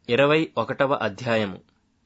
ఇరవై ఒకటవ అధ్యాయము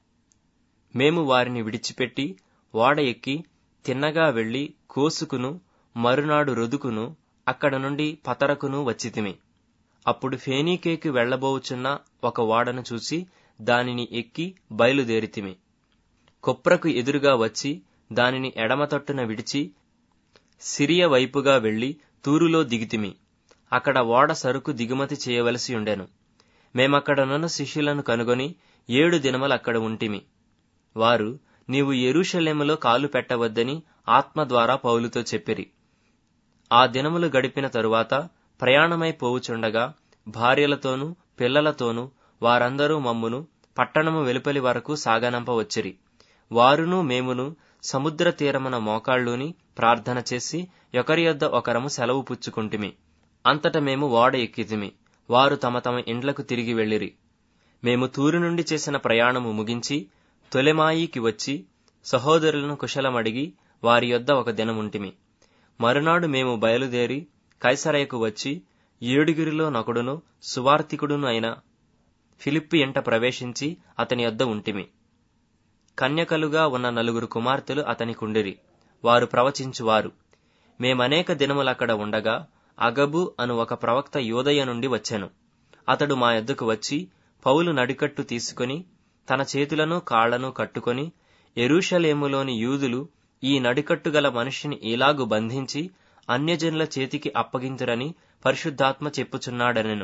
మేము వారిని విడిచిపెట్టి ఓడ ఎక్కి తిన్నగా వెళ్లి కోసుకును మరునాడు రొదుకును అక్కడ నుండి పతరకును వచ్చితిమి అప్పుడు ఫేనీకేకి వెళ్లబోవుచున్న ఒక ఓడను చూసి దానిని ఎక్కి బయలుదేరితిమి కొప్రకు ఎదురుగా వచ్చి దానిని ఎడమ తట్టున విడిచి సిరియ వైపుగా వెళ్లి తూరులో దిగితిమి అక్కడ ఓడ సరుకు దిగుమతి చేయవలసి ఉండెను మేమక్కడనున్న శిష్యులను కనుగొని ఏడు దినములు అక్కడ ఉంటిమి వారు నీవు ఎరుషలేములో కాలు పెట్టవద్దని ఆత్మ ద్వారా పౌలుతో చెప్పిరి ఆ దినములు గడిపిన తరువాత ప్రయాణమై పోవుచుండగా భార్యలతోనూ పిల్లలతోనూ వారందరూ మమ్మును పట్టణము వెలుపలి వరకు సాగనంపవచ్చిరి వారును మేమును సముద్ర తీరమున మోకాళ్ళూని ప్రార్థన చేసి ఒకరి యొద్ద ఒకరము సెలవు పుచ్చుకుంటిమి అంతట మేము ఓడ ఎక్కితిమి వారు తమ తమ ఇండ్లకు తిరిగి వెళ్ళిరి మేము తూరు నుండి చేసిన ప్రయాణము ముగించి తొలెమాయికి వచ్చి సహోదరులను కుశలమడిగి వారి యొద్ద ఒక దినముంటిమి మరునాడు మేము బయలుదేరి కైసరయకు వచ్చి ఏడుగురిలో నొకడును సువార్తికుడును అయిన ఫిలిప్పు ఎంట ప్రవేశించి అతని యొద్ద ఉంటిమి కన్యకలుగా ఉన్న నలుగురు కుమార్తెలు అతనికుండిరి వారు ప్రవచించువారు మేమనేక దినములక్కడ ఉండగా అగబు అను ఒక ప్రవక్త యోదయ నుండి వచ్చెను అతడు మా యొద్దకు వచ్చి పౌలు నడికట్టు తీసుకుని తన చేతులను కాళ్లను కట్టుకొని ఎరూషలేములోని యూదులు ఈ నడికట్టు గల మనిషిని ఇలాగు బంధించి అన్యజనుల చేతికి అప్పగింతురని పరిశుద్ధాత్మ చెప్పుచున్నాడనెను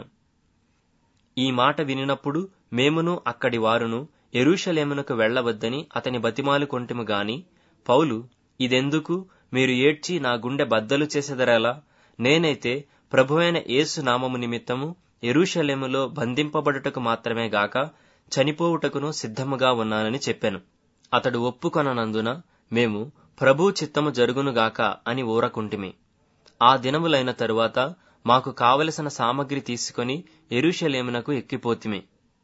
ఈ మాట వినినప్పుడు మేమును అక్కడి వారును ఎరూషలేమునకు వెళ్లవద్దని అతని బతిమాలు కొంటిము గాని పౌలు ఇదెందుకు మీరు ఏడ్చి నా గుండె బద్దలు చేసెదరెలా నేనైతే ప్రభువైన యేసు నామము నిమిత్తము ఎరూషలేములో బంధింపబడుటకు మాత్రమే గాక చనిపోవుటకును సిద్ధముగా ఉన్నానని చెప్పాను అతడు ఒప్పుకొననందున మేము ప్రభు చిత్తము జరుగునుగాక అని ఊరకుంటిమి ఆ దినములైన తరువాత మాకు కావలసిన సామగ్రి తీసుకొని ఎరుషలేమునకు ఎక్కిపోతిమి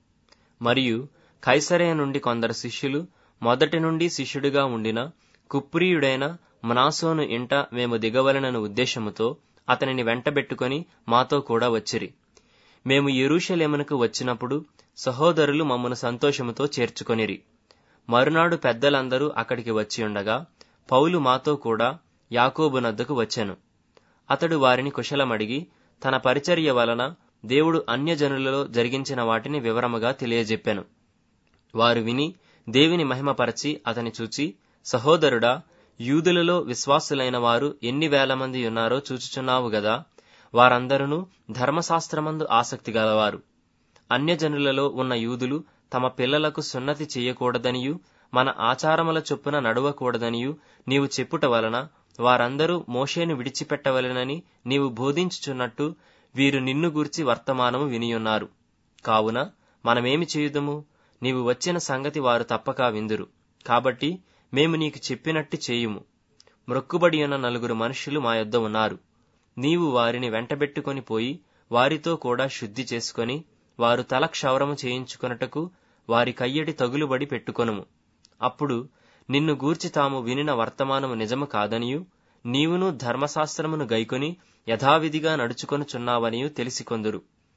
మరియు కైసరయ నుండి కొందరు శిష్యులు మొదటి నుండి శిష్యుడిగా ఉండిన కుప్రియుడైన మనాసోను ఇంట మేము దిగవలనను ఉద్దేశముతో అతనిని వెంటబెట్టుకొని మాతో కూడా వచ్చిరి మేము ఎరుషలేమునకు వచ్చినప్పుడు సహోదరులు మమ్మను సంతోషముతో చేర్చుకొనిరి మరునాడు పెద్దలందరూ అక్కడికి వచ్చి ఉండగా పౌలు మాతో కూడా యాకోబునద్దకు వచ్చెను అతడు వారిని కుశలమడిగి తన పరిచర్య వలన దేవుడు అన్యజనులలో జరిగించిన వాటిని వివరముగా తెలియజెప్పెను వారు విని దేవిని మహిమపరచి అతని చూచి సహోదరుడా యూదులలో విశ్వాసులైన వారు ఎన్ని వేల మంది ఉన్నారో చూచుచున్నావు గదా వారందరూ ధర్మశాస్త్రమందు ఆసక్తి గలవారు అన్యజనులలో ఉన్న యూదులు తమ పిల్లలకు సున్నతి చెయ్యకూడదనియు మన ఆచారముల చొప్పున నడవకూడదనియు నీవు చెప్పుట వలన వారందరూ మోషేను విడిచిపెట్టవలెనని నీవు బోధించుచున్నట్టు వీరు నిన్ను గూర్చి వర్తమానము వినియున్నారు కావున మనమేమి చేయుదము నీవు వచ్చిన సంగతి వారు తప్పక విందురు కాబట్టి మేము నీకు చెప్పినట్టు చేయుము మ్రొక్కుబడి ఉన్న నలుగురు మనుషులు మా యొద్ద ఉన్నారు నీవు వారిని వెంటబెట్టుకొని పోయి వారితో కూడా శుద్ధి చేసుకొని వారు తల క్షౌరము చేయించుకొనుటకు వారి కయ్యడి తగులుబడి పెట్టుకొనుము అప్పుడు నిన్ను గూర్చి తాము వినిన వర్తమానము నిజము కాదనియు నీవును ధర్మశాస్త్రమును గైకొని యథావిధిగా నడుచుకొనుచున్నావనియు తెలిసికొందురు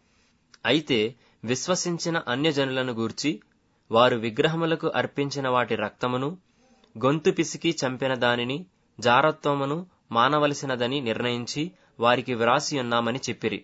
అయితే విశ్వసించిన అన్యజనులను గూర్చి వారు విగ్రహములకు అర్పించిన వాటి రక్తమును గొంతు పిసికి చంపిన దానిని జారత్వమును మానవలసినదని నిర్ణయించి వారికి వ్రాసియున్నామని చెప్పిరి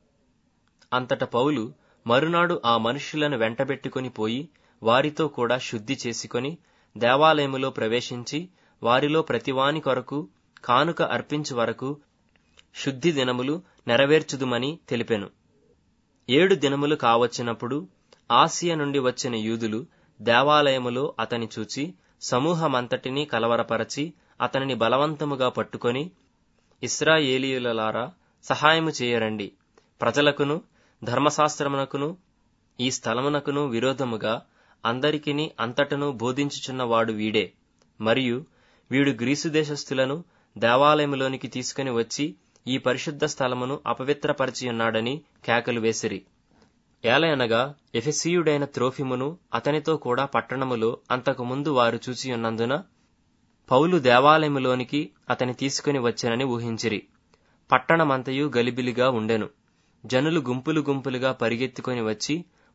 అంతట పౌలు మరునాడు ఆ మనుష్యులను వెంటబెట్టుకుని పోయి వారితో కూడా శుద్ధి చేసుకొని దేవాలయములో ప్రవేశించి వారిలో ప్రతివాని కొరకు కానుక అర్పించు వరకు శుద్ధి దినములు నెరవేర్చుదుమని తెలిపెను ఏడు దినములు కావచ్చినప్పుడు ఆసియా నుండి వచ్చిన యూదులు దేవాలయములో అతని చూచి సమూహమంతటినీ కలవరపరచి అతనిని బలవంతముగా పట్టుకొని ఇస్రాయేలీయులలారా సహాయము చేయరండి ప్రజలకును ధర్మశాస్త్రమునకును ఈ స్థలమునకును విరోధముగా అందరికిని అంతటను బోధించుచున్నవాడు వీడే మరియు వీడు గ్రీసు దేశస్థులను దేవాలయములోనికి తీసుకుని వచ్చి ఈ పరిశుద్ధ స్థలమును అపవిత్రపరిచియున్నాడని కేకలు వేసిరి ఏలయనగా ఎఫెసీయుడైన త్రోఫిమును అతనితో కూడా పట్టణములో అంతకుముందు వారు చూచియున్నందున పౌలు దేవాలయములోనికి అతని తీసుకుని వచ్చెనని ఊహించిరి పట్టణమంతయు గలిబిలిగా ఉండెను జనులు గుంపులు గుంపులుగా పరిగెత్తుకొని వచ్చి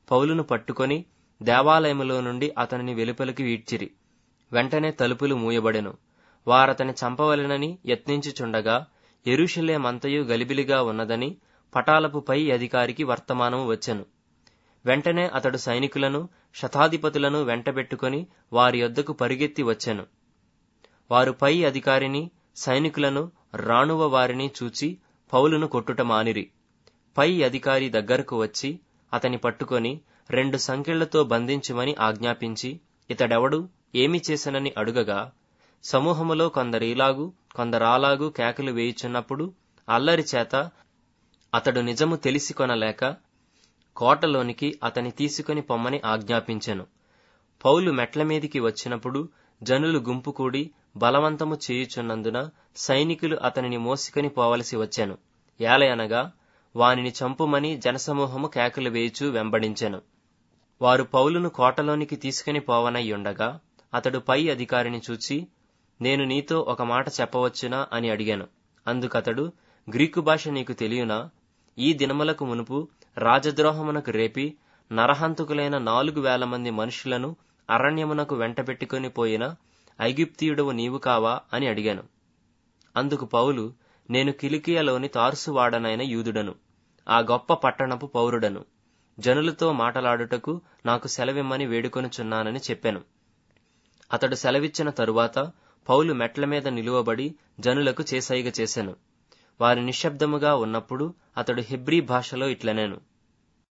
పౌలును పట్టుకొని దేవాలయములో నుండి అతనిని వెలుపలికి ఈడ్చిరి వెంటనే తలుపులు మూయబడెను వారతని చంపవలెనని యత్నించుచుండగా ఎరుషలేమంతయు గలిబిలిగా ఉన్నదని పటాలపు పై అధికారికి వర్తమానము వచ్చెను వెంటనే అతడు సైనికులను శతాధిపతులను వెంటబెట్టుకొని వారి యొద్దకు పరిగెత్తి వచ్చెను వారు పై అధికారిని సైనికులను రాణువ వారిని చూచి పౌలును కొట్టుట మానిరి పై అధికారి దగ్గరకు వచ్చి అతని పట్టుకొని రెండు సంకెళ్లతో బంధించుమని ఆజ్ఞాపించి ఇతడెవడు ఏమి చేసనని అడుగగా సమూహములో కొందరీలాగు కొందరాలాగు కేకలు వేయుచున్నప్పుడు అల్లరి చేత అతడు నిజము తెలిసి కొనలేక కోటలోనికి అతని తీసుకొని పొమ్మని ఆజ్ఞాపించెను పౌలు మెట్ల మీదికి వచ్చినప్పుడు జనులు గుంపు కూడి బలవంతము చేయుచున్నందున సైనికులు అతనిని మోసుకొని పోవలసి వచ్చెను ఏలయనగా వానిని చంపుమని జనసమూహము కేకలు వేయుచూ వెంబడించెను వారు పౌలును కోటలోనికి తీసుకుని పోవనయ్యుండగా అతడు పై అధికారిని చూచి నేను నీతో ఒక మాట చెప్పవచ్చునా అని అడిగాను అందుకతడు గ్రీకు భాష నీకు తెలియనా ఈ దినములకు మునుపు రాజద్రోహమునకు రేపి నరహంతకులైన నాలుగు వేల మంది మనుషులను అరణ్యమునకు వెంటబెట్టుకుని పోయిన ఐగుప్తీయుడవు నీవు కావా అని అడిగాను అందుకు పౌలు నేను కిలికియలోని తార్సువాడనైన యూదుడను ఆ గొప్ప పట్టణపు పౌరుడను జనులతో మాటలాడుటకు నాకు సెలవిమ్మని వేడుకొనుచున్నానని చెప్పాను అతడు సెలవిచ్చిన తరువాత పౌలు మెట్ల మీద నిలువబడి జనులకు చేసైగ చేసెను వారి నిశ్శబ్దముగా ఉన్నప్పుడు అతడు హెబ్రీ భాషలో ఇట్లనేను